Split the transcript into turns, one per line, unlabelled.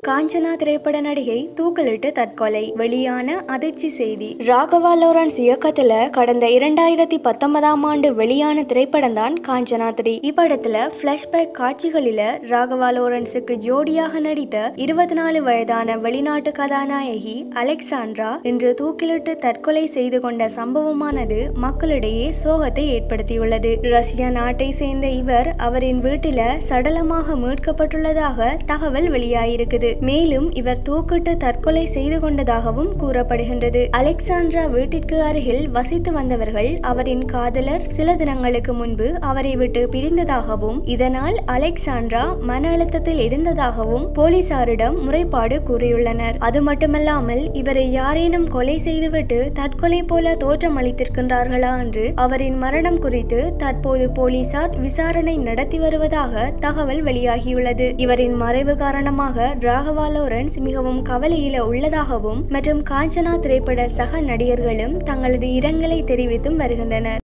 காஞ்சனா திரைப்பட நடிகை தூக்கிலிட்டு தற்கொலை வெளியான அதிர்ச்சி செய்தி ராகவா லாரன்ஸ் இயக்கத்துல கடந்த இரண்டாயிரத்தி பத்தொன்பதாம் ஆண்டு வெளியான திரைப்படம் தான் காஞ்சனா த்ரீ இப்படத்துல பிளாஷ்பேக் காட்சிகளில ராகவா லாரன்ஸுக்கு ஜோடியாக நடித்த இருபத்தி நாலு வயதான வெளிநாட்டு கதாநாயகி அலெக்சாண்ட்ரா இன்று தூக்கிலிட்டு தற்கொலை செய்து கொண்ட சம்பவமானது மக்களிடையே சோகத்தை ஏற்படுத்தியுள்ளது ரஷ்ய நாட்டை சேர்ந்த இவர் அவரின் வீட்டில சடலமாக மீட்கப்பட்டுள்ளதாக தகவல் வெளியாயிருக்குது மேலும் இவர் தூக்கிட்டு தற்கொலை செய்து கொண்டதாகவும் கூறப்படுகின்றது அலெக்சாண்ட்ரா வீட்டிற்கு அருகில் வசித்து வந்தவர்கள் அவரின் காதலர் சில தினங்களுக்கு முன்பு அவரை விட்டு பிரிந்ததாகவும் இதனால் அலெக்சாண்ட்ரா மன அழுத்தத்தில் இருந்ததாகவும் போலீசாரிடம் முறைப்பாடு கூறியுள்ளனர் அது மட்டுமல்லாமல் இவரை யாரேனும் கொலை செய்துவிட்டு தற்கொலை போல தோற்றம் அளித்திருக்கின்றார்களா என்று அவரின் மரணம் குறித்து தற்போது போலீசார் விசாரணை நடத்தி வருவதாக தகவல் வெளியாகியுள்ளது இவரின் மறைவு காரணமாக ராகவா லாரன்ஸ் மிகவும் கவலையில உள்ளதாகவும் மற்றும் காஞ்சனா திரைப்பட சக நடிகர்களும் தங்களது இரங்கலை தெரிவித்தும் வருகின்றனர்